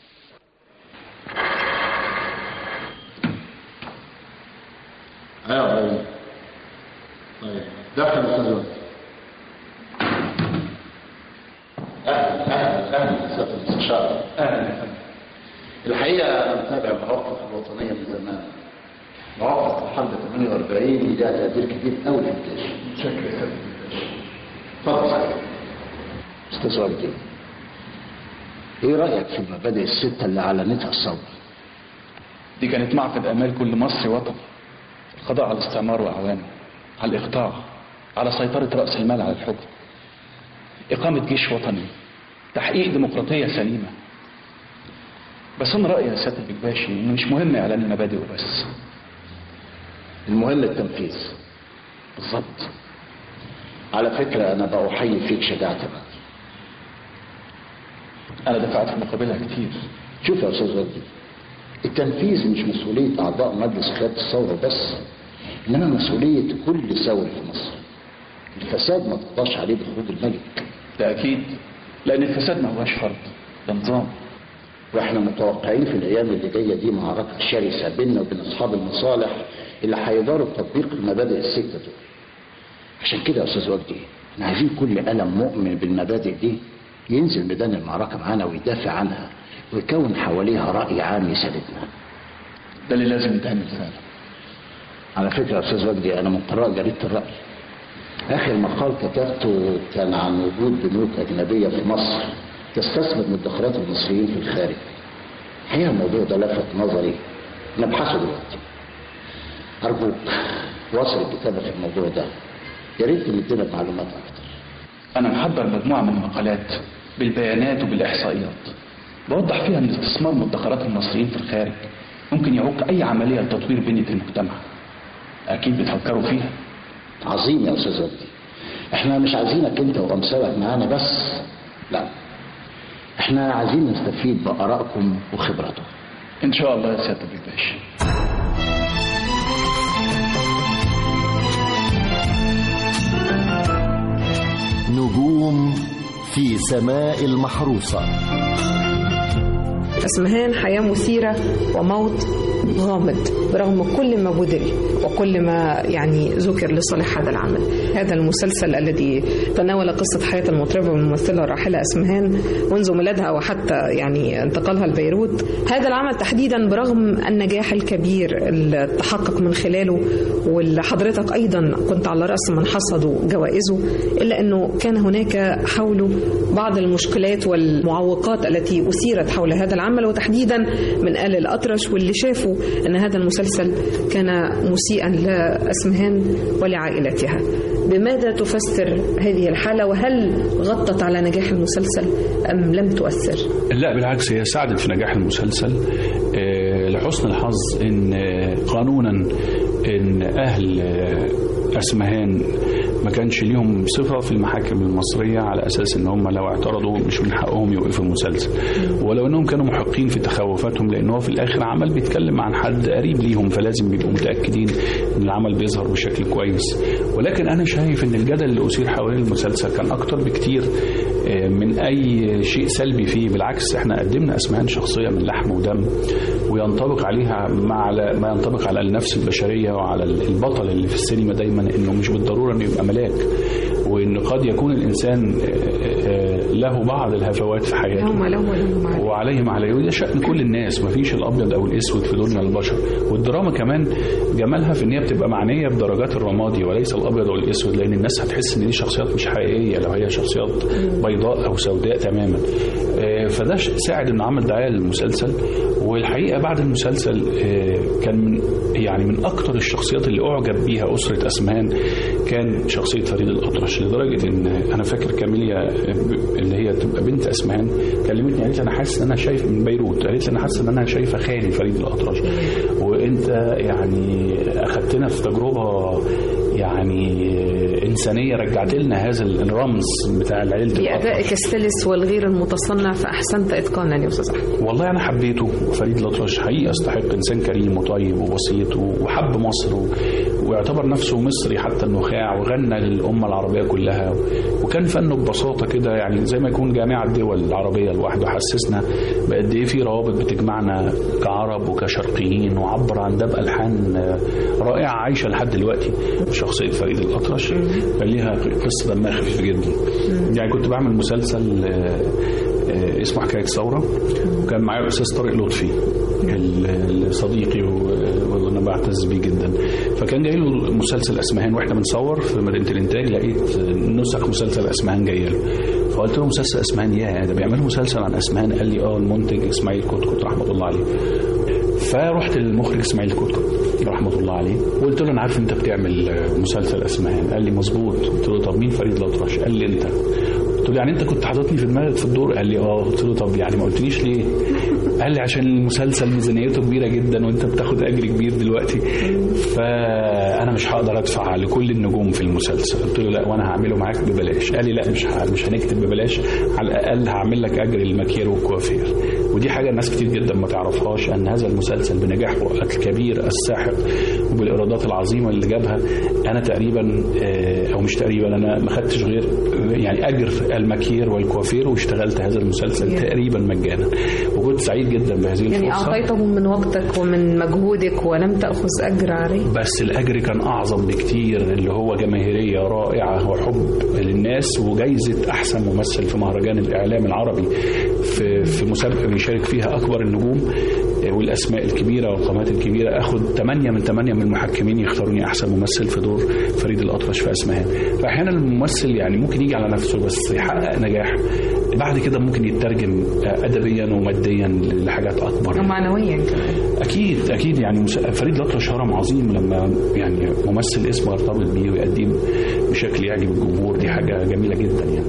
ايوه ايوه طيب دخل استاذ وجدي اهلا اهلا اهلا سياده المستشار اهلا يا فندم الحقيقه انا متابع المواقف الوطنيه من زمان مواقف الحرب 48 لها تاثير كبير قوي في الجيش شكرا يا فندم اتفضل حضرتك استاذ وجدي ايه رايك في المبادئ السته اللي اعلنتها الثوره دي كانت معقد امال كل مصري وطني القضاء على الاستعمار واعوانه على الاقطاع على سيطره راس المال على الحكم اقامه جيش وطني تحقيق ديمقراطيه سليمه بس انا رايي يا سياده البكباشي انه مش مهم اعلان المبادئ وبس المهم التنفيذ بالظبط على فكره انا بأحيي فيك شجاعتك انا دفعت في مقابلها كتير شوف يا استاذ وجدي التنفيذ مش مسؤوليه اعضاء مجلس قياده الثوره بس انما مسؤوليه كل ثوري في مصر الفساد ما تقضاش عليه بخروج الملك ده اكيد لان الفساد ما هواش فرض ده نظام واحنا متوقعين في الايام اللي جايه دي معركه شرسه بيننا وبين اصحاب المصالح اللي هيداروا تطبيق المبادئ السته دول عشان كده يا استاذ وجدي احنا عايزين كل قلم مؤمن بالمبادئ دي ينزل ميدان المعركه معانا ويدافع عنها ويكون حواليها راي عام يساندنا ده اللي لازم يتعمل فعلا على فكره يا استاذ وجدي انا من قراء جريده الراي اخر مقال كتبته كان عن وجود بنوك اجنبيه في مصر تستثمر مدخرات المصريين في الخارج الحقيقه الموضوع ده لفت نظري نبحثه دلوقتي ارجوك واصل الكتابه في الموضوع ده يا ريت تدينا معلومات اكتر انا محضر مجموعه من المقالات بالبيانات وبالاحصائيات بوضح فيها ان استثمار مدخرات المصريين في الخارج ممكن يعوق اي عمليه لتطوير بنيه المجتمع اكيد بتفكروا فيها عظيم يا استاذ وجدي احنا مش عايزينك انت وامثالك معانا بس لا احنا عايزين نستفيد بارائكم وخبراتكم ان شاء الله يا سياده الباشا نجوم في سماء المحروسة اسمهان حياة مثيرة وموت غامض برغم كل ما بذل وكل ما يعني ذكر لصالح هذا العمل هذا المسلسل الذي تناول قصة حياة المطربة والممثلة الراحلة اسمهان منذ ميلادها وحتى يعني انتقالها لبيروت هذا العمل تحديدا برغم النجاح الكبير اللي تحقق من خلاله واللي حضرتك أيضا كنت على رأس من حصدوا جوائزه إلا أنه كان هناك حوله بعض المشكلات والمعوقات التي أثيرت حول هذا العمل وتحديدا من آل الأطرش واللي شافوا أن هذا المسلسل كان مسيئا لأسمهان ولعائلتها بماذا تفسر هذه الحالة وهل غطت على نجاح المسلسل أم لم تؤثر؟ لا بالعكس هي ساعدت في نجاح المسلسل آه، لحسن الحظ ان آه، قانونا ان اهل آه، اسمهان ما كانش ليهم صفه في المحاكم المصريه على اساس ان هم لو اعترضوا مش من حقهم يوقفوا المسلسل ولو انهم كانوا محقين في تخوفاتهم لان هو في الاخر عمل بيتكلم عن حد قريب ليهم فلازم بيبقوا متاكدين ان العمل بيظهر بشكل كويس ولكن انا شايف ان الجدل اللي اثير حوالين المسلسل كان اكتر بكتير آه، من اي شيء سلبي فيه بالعكس احنا قدمنا اسمهان شخصيه من لحم ودم وينطبق عليها مع ما ينطبق على النفس البشريه وعلى البطل اللي في السينما دايما انه مش بالضروره انه يبقى ملاك وان قد يكون الانسان آه، آه، له بعض الهفوات في حياته لهم لهم ولهم عليه. وعليه ما عليه وده شأن كل الناس مفيش الأبيض أو الأسود في دنيا البشر والدراما كمان جمالها في إن هي بتبقى معنية بدرجات الرمادي وليس الأبيض أو الأسود لأن الناس هتحس إن دي شخصيات مش حقيقية لو هي شخصيات بيضاء أو سوداء تماما آه، فده ش- ساعد إنه عمل دعاية للمسلسل والحقيقة بعد المسلسل آه، كان من يعني من أكتر الشخصيات اللي أعجب بيها أسرة أسمان كان شخصية فريد الأطرش لدرجة إن أنا فاكر كاميليا آه، اللي هي تبقى بنت أسمان كلمتني قالت لي أنا حاسس إن أنا شايف من بيروت قالت لي أنا حاسس إن أنا شايفة خالي فريد الأطرش وأنت يعني أخدتنا في تجربة يعني إنسانية رجعت لنا هذا الرمز بتاع عيلة بيئة أدائك السلس والغير المتصنع فأحسنت إتقانا يا أستاذ أحمد والله انا حبيته فريد الأطرش حقيقه يستحق انسان كريم وطيب وبسيط وحب مصر و... ويعتبر نفسه مصري حتى النخاع وغنى للامه العربيه كلها وكان فنه ببساطه كده يعني زي ما يكون جامعه الدول العربيه لوحده حسسنا بقد ايه في روابط بتجمعنا كعرب وكشرقيين وعبر عن ده بالحان رائعه عايشه لحد دلوقتي شخصيه فريد الأطرش كان ليها قصه دمها خفيف جدا يعني كنت بعمل مسلسل آه، آه، اسمه حكايه ثوره وكان معايا الاستاذ طارق لطفي ال- صديقي و- وانا بعتز بيه جدا فكان جاي له مسلسل اسمهان واحنا بنصور في مدينه الانتاج لقيت نسخ مسلسل اسمهان جايه له فقلت له مسلسل اسمهان يا ده بيعملوا مسلسل عن اسمهان قال لي اه المنتج اسماعيل كتكوت رحمه الله عليه فرحت للمخرج اسماعيل كتكوت رحمه الله عليه وقلت له انا عارف انت بتعمل مسلسل اسمهان قال لي مظبوط قلت له طب مين فريد الأطرش قال لي انت قلت له يعني انت كنت حاططني في دماغك في الدور قال لي اه قلت له طب يعني ما قلتليش ليه قال لي عشان المسلسل ميزانيته كبيره جدا وانت بتاخد اجر كبير دلوقتي فانا مش هقدر ادفع لكل النجوم في المسلسل قلت له لا وانا هعمله معاك ببلاش قال لي لا مش ه- مش هنكتب ببلاش على الاقل هعمل لك اجر المكير والكوافير ودي حاجه الناس كتير جدا ما تعرفهاش ان هذا المسلسل بنجاحه الكبير الساحق وبالايرادات العظيمه اللي جابها انا تقريبا آه، او مش تقريبا انا ما خدتش غير يعني اجر المكير والكوافير واشتغلت هذا المسلسل تقريبا مجانا وكنت سعيد جدا بهذه يعني الفرصه أعطيته من وقتك ومن مجهودك ولم تأخذ أجر عليه بس الاجر كان اعظم بكتير اللي هو جماهيريه رائعه وحب للناس وجايزه احسن ممثل في مهرجان الاعلام العربي في في مسابقه بيشارك فيها اكبر النجوم آه، والاسماء الكبيره والقامات الكبيره اخد 8 من 8 من المحكمين يختاروني احسن ممثل في دور فريد الاطرش في اسمهان فاحيانا الممثل يعني ممكن يجي على نفسه بس يحقق نجاح بعد كده ممكن يترجم آه، ادبيا وماديا لحاجات اكبر ومعنويا كمان اكيد اكيد يعني مس- فريد الأطرش هرم عظيم لما يعني ممثل اسمه يرتبط بيه ويقدم بشكل يعجب الجمهور دي حاجه جميله جدا يعني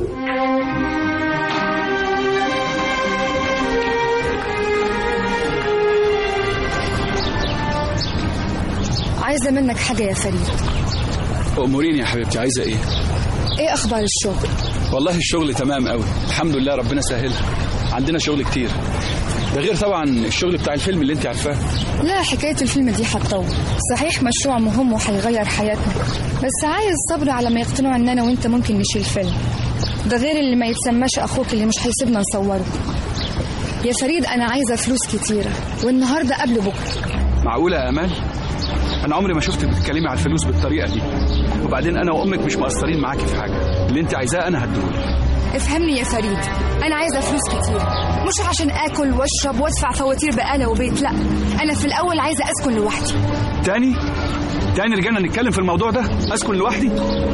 عايزة منك حاجة يا فريد أموريني يا حبيبتي عايزة إيه؟ ايه اخبار الشغل والله الشغل تمام قوي الحمد لله ربنا سهلها عندنا شغل كتير ده غير طبعا الشغل بتاع الفيلم اللي انت عارفاه لا حكاية الفيلم دي هتطول صحيح مشروع مهم وهيغير حياتنا بس عايز صبر على ما يقتنعوا ان انا وانت ممكن نشيل فيلم ده غير اللي ما يتسماش اخوك اللي مش هيسيبنا نصوره يا فريد انا عايزة فلوس كتيرة والنهاردة قبل بكرة معقولة يا أمال؟ أنا عمري ما شفتك بتتكلمي على الفلوس بالطريقة دي وبعدين أنا وأمك مش مقصرين معاكي في حاجة اللي أنت عايزاه أنا هديهولك افهمني يا فريد انا عايزة فلوس كتير مش عشان اكل واشرب وادفع فواتير بقالة وبيت لا انا في الاول عايزة اسكن لوحدي تاني؟ تاني رجعنا نتكلم في الموضوع ده أسكن لوحدي؟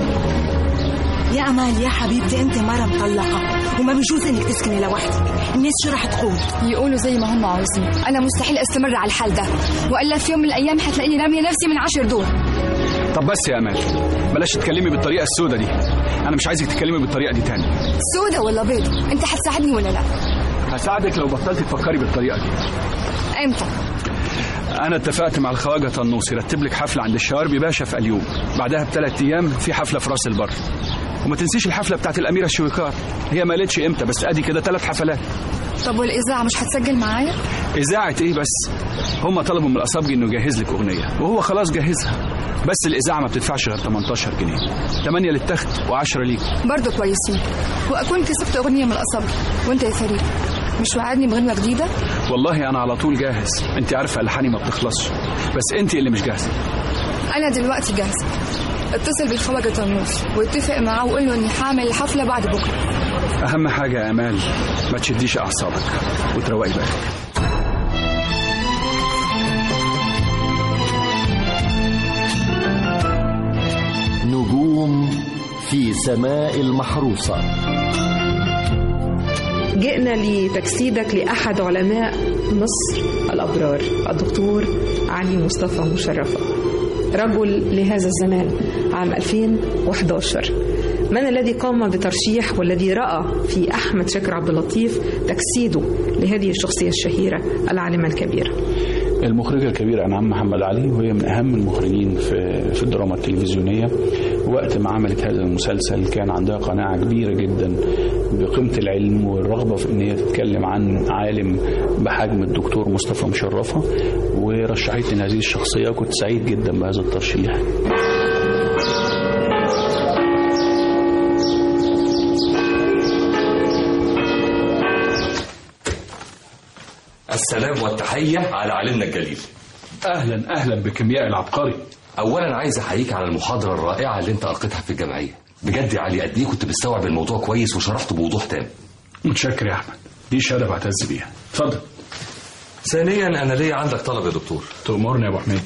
يا امال يا حبيبتي انت مره مطلقه وما بيجوز انك تسكني لوحدك الناس شو رح تقول يقولوا زي ما هم عاوزين انا مستحيل استمر على الحال ده والا في يوم من الايام هتلاقيني راميه نفسي من عشر دور طب بس يا أمال بلاش تتكلمي بالطريقة السودة دي أنا مش عايزك تتكلمي بالطريقة دي تاني سودة ولا بيض انت هتساعدني ولا لا هساعدك لو بطلت تفكري بالطريقة دي امتى أنا اتفقت مع الخواجة طنوس يرتب لك حفلة عند الشواربي باشا في اليوم بعدها بثلاث أيام في حفلة في راس البر وما تنسيش الحفلة بتاعت الأميرة الشويكار هي ما قالتش إمتى بس أدي كده ثلاث حفلات طب والاذاعه مش هتسجل معايا إذاعة إيه بس هم طلبوا من الأصابجي إنه يجهز لك أغنية وهو خلاص جهزها بس الإذاعة ما بتدفعش غير 18 جنيه 8 للتخت و10 ليك برضه كويسين واكون كسبت اغنيه من الاصابع وانت يا فريد مش وعدني بغنوه جديده والله أنا على طول جاهز أنت عارفة ألحاني ما بتخلصش بس أنت اللي مش جاهزة انا دلوقتي جاهزه اتصل بالخواجه طنوس واتفق معاه وقول له اني هعمل الحفله بعد بكره أهم حاجة يا أمال ما تشديش أعصابك وتروقي بالك نجوم في سماء المحروسة جئنا لتجسيدك لأحد علماء مصر الأبرار الدكتور علي مصطفى مشرفة رجل لهذا الزمان عام 2011 من الذي قام بترشيح والذي رأى في أحمد شاكر عبد اللطيف تجسيده لهذه الشخصية الشهيرة العالمة الكبيرة المخرجة الكبيرة أنعام محمد علي وهي من أهم المخرجين في في الدراما التلفزيونية وقت ما عملت هذا المسلسل كان عندها قناعة كبيرة جدا بقيمة العلم والرغبة في أن هي تتكلم عن عالم بحجم الدكتور مصطفى مشرفة ورشحتني هذه الشخصية وكنت سعيد جدا بهذا الترشيح السلام والتحية على علمنا الجليل أهلا أهلا بكيمياء العبقري أولا عايز أحييك على المحاضرة الرائعة اللي أنت ألقيتها في الجمعية بجد يا علي قد إيه كنت مستوعب الموضوع كويس وشرحته بوضوح تام متشكر يا أحمد دي شهادة بعتز بيها اتفضل ثانيا أنا ليا عندك طلب يا دكتور تأمرني يا أبو حميد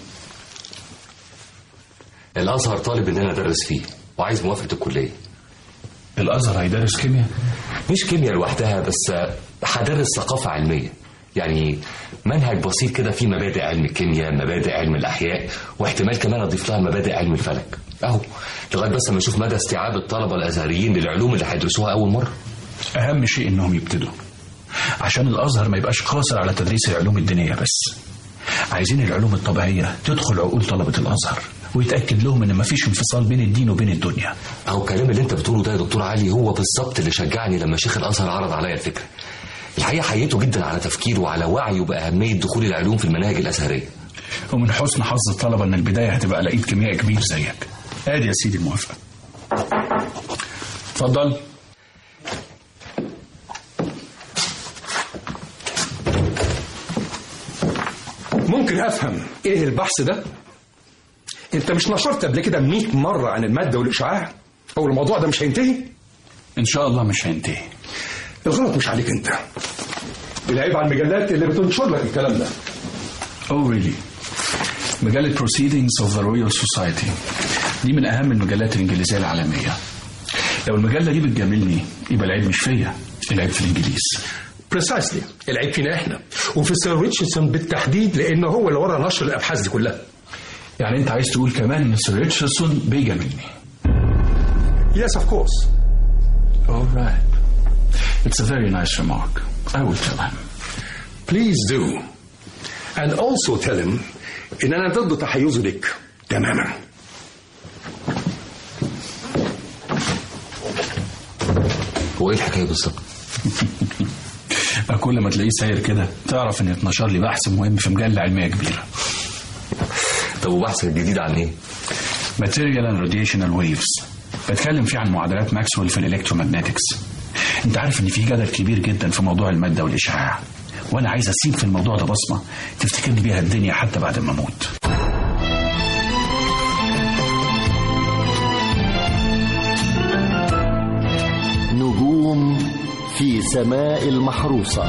الأزهر طالب إن أنا أدرس فيه وعايز موافقة الكلية الأزهر هيدرس كيمياء مش كيمياء لوحدها بس هدرس ثقافة علمية يعني منهج بسيط كده فيه مبادئ علم الكيمياء مبادئ علم الأحياء واحتمال كمان أضيف لها مبادئ علم الفلك أهو لغاية بس ما نشوف مدى استيعاب الطلبة الأزهريين للعلوم اللي هيدرسوها أول مرة أهم شيء إنهم يبتدوا عشان الأزهر ما يبقاش قاصر على تدريس العلوم الدينية بس عايزين العلوم الطبيعية تدخل عقول طلبة الأزهر ويتأكد لهم إن مفيش انفصال بين الدين وبين الدنيا أهو الكلام اللي أنت بتقوله ده يا دكتور علي هو بالظبط اللي شجعني لما شيخ الأزهر عرض عليا الفكرة الحقيقة حييته جدا على تفكيره وعلى وعيه بأهمية دخول العلوم في المناهج الأزهرية ومن حسن حظ الطلبة إن البداية هتبقى لقيت كيمياء كبير زيك آدي يا سيدي الموافقة اتفضل ممكن افهم ايه البحث ده انت مش نشرت قبل كده 100 مره عن الماده والاشعاع او الموضوع ده مش هينتهي ان شاء الله مش هينتهي الغلط مش عليك انت العيب على المجلات اللي بتنشر لك الكلام ده Oh really مجلة Proceedings of the Royal Society دي من أهم المجلات الإنجليزية العالمية لو المجلة دي بتجاملني يبقى العيب مش فيا العيب في الإنجليز بريسايسلي العيب فينا احنا وفي سير ريتشاردسون بالتحديد لأنه هو اللي ورا نشر الأبحاث دي كلها يعني أنت عايز تقول كمان إن سير ريتشاردسون بيجاملني Yes of course All right It's a very nice remark I will tell him Please do and also tell him إن أنا ضد تحيزه لك تماما هو ايه الحكايه بالظبط؟ كل ما تلاقيه ساير كده تعرف ان اتنشر لي بحث مهم في مجله علميه كبيره طب وبحث جديد عن ايه؟ Material and Radiational Waves بتكلم فيه عن معادلات ماكسويل في الالكترومagنetics انت عارف ان في جدل كبير جدا في موضوع الماده والاشعاع وانا عايز اسيب في الموضوع ده بصمه تفتكرني بيها الدنيا حتى بعد ما اموت نجوم في سماء المحروسة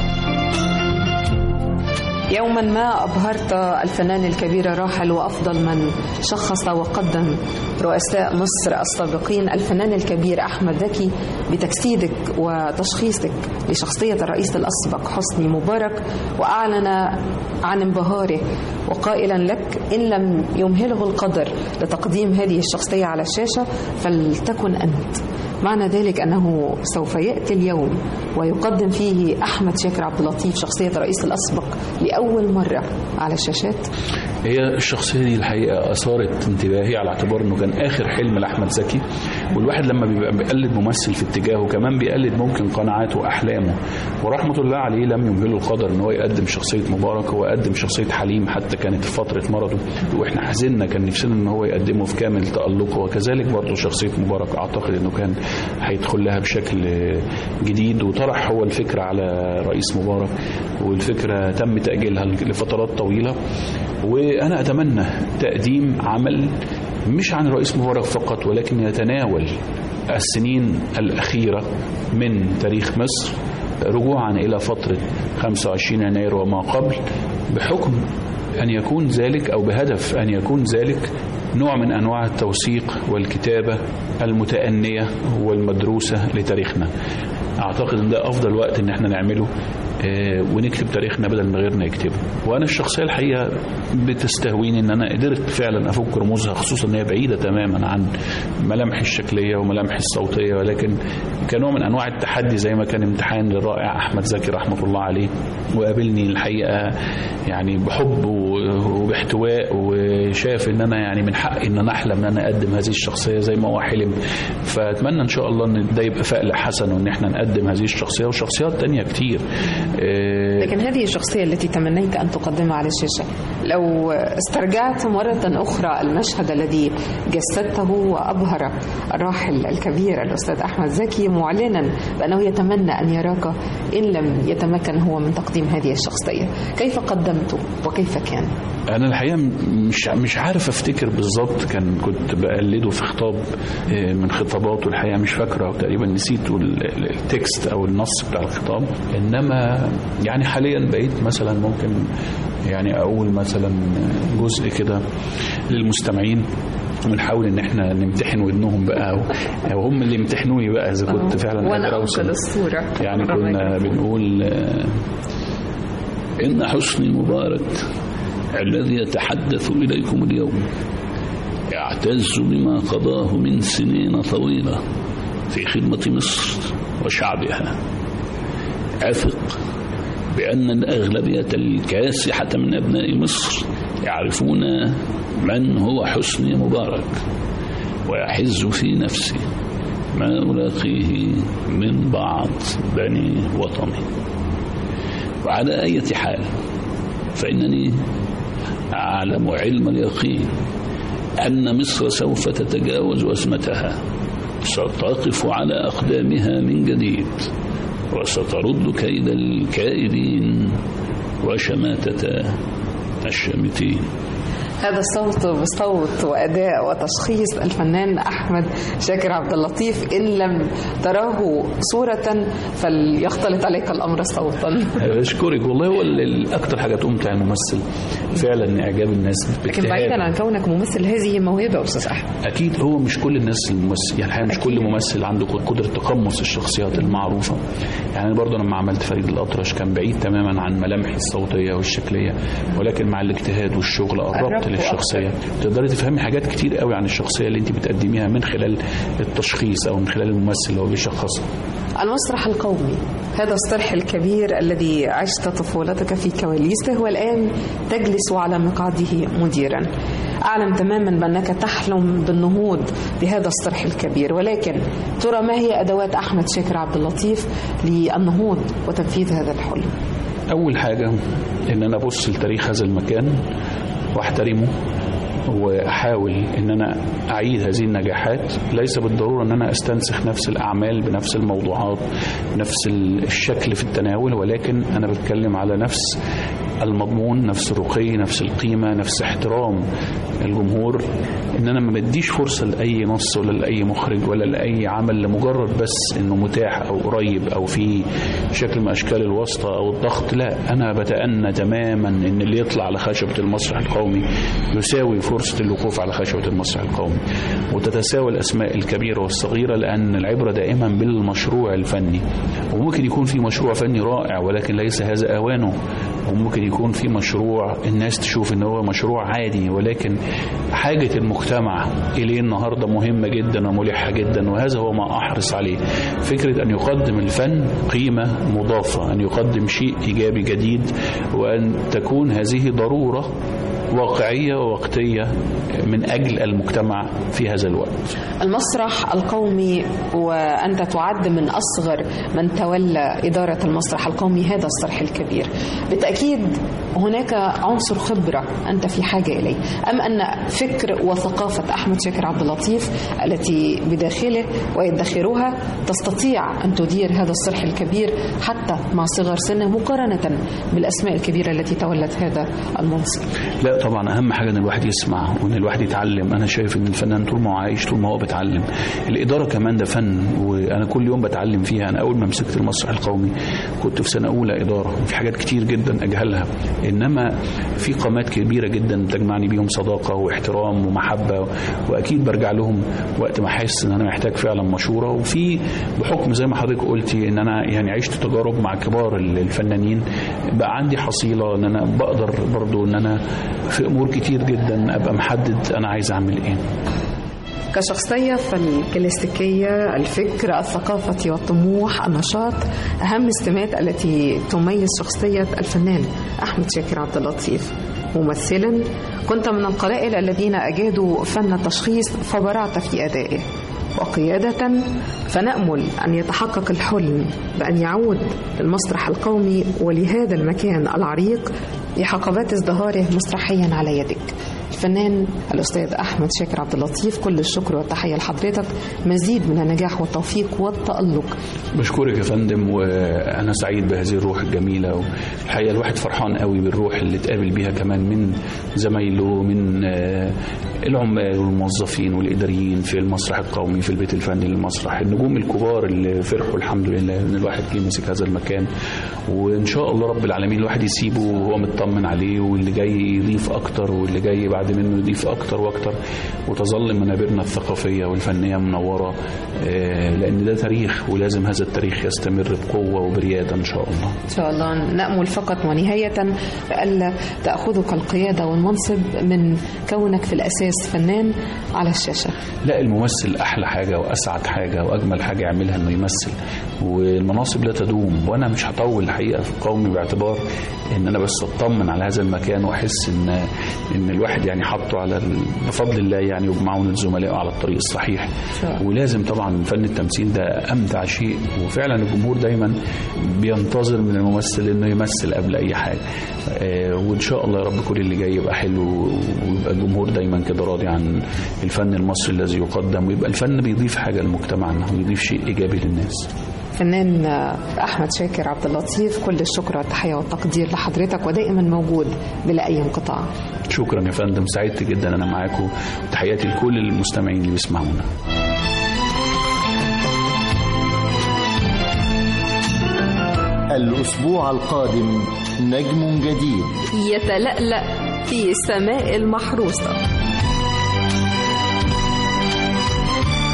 يوما ما أبهرت الفنان الكبير الراحل وأفضل من شخص وقدم رؤساء مصر السابقين الفنان الكبير أحمد زكي بتجسيدك وتشخيصك لشخصية الرئيس الأسبق حسني مبارك وأعلن عن انبهاره وقائلا لك إن لم يمهله القدر لتقديم هذه الشخصية على الشاشة فلتكن أنت معنى ذلك أنه سوف يأتي اليوم ويقدم فيه أحمد شاكر عبد اللطيف شخصية الرئيس الأسبق لأول مرة على الشاشات هي الشخصية دي الحقيقة أثارت انتباهي على اعتبار أنه كان آخر حلم لأحمد زكي والواحد لما بيبقى بيقلد ممثل في اتجاهه كمان بيقلد ممكن قناعاته وأحلامه ورحمة الله عليه لم يمهله القدر أن هو يقدم شخصية مبارك هو قدم شخصية حليم حتى كانت في فترة مرضه وإحنا حزننا كان نفسنا أن هو يقدمه في كامل تألقه وكذلك برضه شخصية مبارك أعتقد أنه كان هيدخل لها بشكل جديد وطرح هو الفكرة على رئيس مبارك والفكرة تم تأجيلها لفترات طويلة وأنا أتمنى تقديم عمل مش عن الرئيس مبارك فقط ولكن يتناول السنين الأخيرة من تاريخ مصر رجوعا إلى فترة 25 يناير وما قبل بحكم أن يكون ذلك أو بهدف أن يكون ذلك نوع من أنواع التوثيق والكتابة المتأنية والمدروسة لتاريخنا أعتقد أن ده أفضل وقت أن احنا نعمله آه، ونكتب تاريخنا بدل ما غيرنا يكتبه وانا الشخصيه الحقيقه بتستهويني ان انا قدرت فعلا افك رموزها خصوصا ان هي بعيده تماما عن ملامحي الشكليه وملامحي الصوتيه ولكن كنوع من انواع التحدي زي ما كان امتحان للرائع احمد زكي رحمه الله عليه وقابلني الحقيقه يعني بحب و- وباحتواء وشاف ان انا يعني من حقي ان انا احلم ان انا اقدم هذه الشخصيه زي ما هو حلم فاتمنى ان شاء الله ان ده يبقى فأل حسن وان احنا نقدم هذه الشخصيه وشخصيات تانية كتير آه، لكن هذه الشخصية التي تمنيت أن تقدمها على الشاشة لو استرجعت مرة أخرى المشهد الذي جسدته وأبهر الراحل الكبير الأستاذ أحمد زكي معلنا بأنه يتمنى أن يراك إن لم يتمكن هو من تقديم هذه الشخصية كيف قدمته وكيف كان انا الحقيقه مش مش عارف افتكر بالظبط كان كنت بقلده في خطاب آه، من خطاباته الحقيقه مش فاكره او تقريبا نسيته ال- ال- التكست او النص بتاع الخطاب انما يعني حاليا بقيت مثلا ممكن يعني اقول مثلا جزء كده للمستمعين ونحاول ان احنا نمتحن ودنهم بقى او, أو هم اللي يمتحنوني بقى اذا كنت فعلا وأنا قادر اوصل أنقل الصورة يعني كنا بنقول آه، إن حسني مبارك الذي يتحدث إليكم اليوم يعتز بما قضاه من سنين طويلة في خدمة مصر وشعبها أثق بأن الأغلبية الكاسحة من أبناء مصر يعرفون من هو حسني مبارك ويحز في نفسي ما ألاقيه من بعض بني وطني وعلى أي حال فإنني أعلم علم اليقين أن مصر سوف تتجاوز أزمتها ستقف على أقدامها من جديد وسترد كيد الكائدين وشماتة الشامتين هذا الصوت بصوت واداء وتشخيص الفنان احمد شاكر عبد اللطيف ان لم تراه صوره فليختلط عليك الامر صوتا أشكرك والله هو ال- ال- أكتر حاجة تمتع الممثل فعلا إعجاب الناس لكن بعيدا عن كونك ممثل هذه موهبه استاذ احمد اكيد هو مش كل الناس الممثل يعني الحقيقه مش كل ممثل عنده قدره تقمص الشخصيات المعروفه يعني أنا برضه لما عملت فريد الاطرش كان بعيد تماما عن ملامحي الصوتيه والشكليه ولكن مع الاجتهاد والشغل قربت قربت للشخصيه تقدري تفهمي حاجات كتير قوي عن الشخصيه اللي انت بتقدميها من خلال التشخيص او من خلال الممثل اللي هو بيشخصها المسرح القومي هذا الصرح الكبير الذي عشت طفولتك في كواليسه والآن تجلس على مقعده مديرا أعلم تماما بأنك تحلم بالنهوض بهذا الصرح الكبير ولكن ترى ما هي أدوات أحمد شاكر عبد اللطيف للنهوض وتنفيذ هذا الحلم اول حاجه ان انا ابص لتاريخ هذا المكان واحترمه واحاول ان انا اعيد هذه النجاحات ليس بالضروره ان انا استنسخ نفس الاعمال بنفس الموضوعات بنفس الشكل في التناول ولكن انا بتكلم على نفس المضمون نفس الرقي نفس القيمه نفس احترام الجمهور ان انا ما بديش فرصه لاي نص ولا لاي مخرج ولا لاي عمل لمجرد بس انه متاح او قريب او في شكل من اشكال الواسطه او الضغط لا انا بتأنى تماما ان اللي يطلع على خشبه المسرح القومي يساوي فرصه الوقوف على خشبه المسرح القومي وتتساوى الاسماء الكبيره والصغيره لان العبره دائما بالمشروع الفني وممكن يكون في مشروع فني رائع ولكن ليس هذا اوانه وممكن يكون في مشروع الناس تشوف ان هو مشروع عادي ولكن حاجة المجتمع إليه النهاردة مهمة جدا وملحة جدا وهذا هو ما أحرص عليه فكرة أن يقدم الفن قيمة مضافة أن يقدم شيء إيجابي جديد وأن تكون هذه ضرورة واقعية ووقتية من أجل المجتمع في هذا الوقت المسرح القومي وأنت تعد من أصغر من تولى إدارة المسرح القومي هذا الصرح الكبير بالتأكيد هناك عنصر خبرة أنت في حاجة إليه أم أن فكر وثقافة أحمد شاكر عبد اللطيف التي بداخله ويدخرها تستطيع أن تدير هذا الصرح الكبير حتى مع صغر سنه مقارنة بالأسماء الكبيرة التي تولت هذا المنصب لا طبعا اهم حاجه ان الواحد يسمع وان الواحد يتعلم انا شايف ان الفنان طول ما هو عايش طول ما هو بيتعلم الاداره كمان ده فن وانا كل يوم بتعلم فيها انا اول ما مسكت المسرح القومي كنت في سنه اولى اداره وفي حاجات كتير جدا اجهلها انما في قامات كبيره جدا تجمعني بيهم صداقه واحترام ومحبه واكيد برجع لهم وقت ما احس ان انا محتاج فعلا مشوره وفي بحكم زي ما حضرتك قلتي ان انا يعني عشت تجارب مع كبار الفنانين بقى عندي حصيله ان انا بقدر برضو ان انا في امور كتير جدا ابقى محدد انا عايز اعمل ايه كشخصية فالكلاسيكية الفكر الثقافة والطموح النشاط أهم السمات التي تميز شخصية الفنان أحمد شاكر عبد اللطيف ممثلا كنت من القلائل الذين أجادوا فن التشخيص فبرعت في أدائه وقيادة فنأمل أن يتحقق الحلم بأن يعود للمسرح القومي ولهذا المكان العريق لحقبات ازدهاره مسرحيا على يدك الفنان الأستاذ أحمد شاكر عبد اللطيف كل الشكر والتحية لحضرتك مزيد من النجاح والتوفيق والتألق بشكرك يا فندم وانا سعيد بهذه الروح الجميله والحقيقه الواحد فرحان قوي بالروح اللي اتقابل بيها كمان من زمايله من العمال والموظفين والاداريين في المسرح القومي في البيت الفني للمسرح النجوم الكبار اللي فرحوا الحمد لله ان الواحد جه مسك هذا المكان وان شاء الله رب العالمين الواحد يسيبه وهو مطمن عليه واللي جاي يضيف اكتر واللي جاي بعد منه يضيف اكتر واكتر وتظل منابرنا الثقافيه والفنيه منوره لان ده تاريخ ولازم هذا التاريخ يستمر بقوه وبرياده ان شاء الله. ان شاء الله نامل فقط ونهايه الا تاخذك القياده والمنصب من كونك في الاساس فنان على الشاشه. لا الممثل احلى حاجه واسعد حاجه واجمل حاجه يعملها انه يمثل والمناصب لا تدوم وانا مش هطول الحقيقه في القومي باعتبار ان انا بس اطمن على هذا المكان واحس ان ان الواحد يعني حطه على بفضل الله يعني وبمعون الزملاء على الطريق الصحيح ولازم طبعا فن التمثيل ده امتع شيء وفعلا الجمهور دايما بينتظر من الممثل انه يمثل قبل اي حاجه وان شاء الله يا رب كل اللي جاي يبقى حلو ويبقى الجمهور دايما كده راضي عن الفن المصري الذي يقدم ويبقى الفن بيضيف حاجه لمجتمعنا ويضيف شيء ايجابي للناس فنان احمد شاكر عبد اللطيف كل الشكر والتحيه والتقدير لحضرتك ودائما موجود بلا اي انقطاع شكرا يا فندم سعدت جدا انا معاكم وتحياتي لكل المستمعين اللي بيسمعونا الأسبوع القادم نجم جديد يتلألأ في السماء المحروسة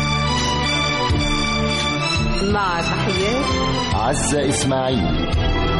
مع تحيات عزة إسماعيل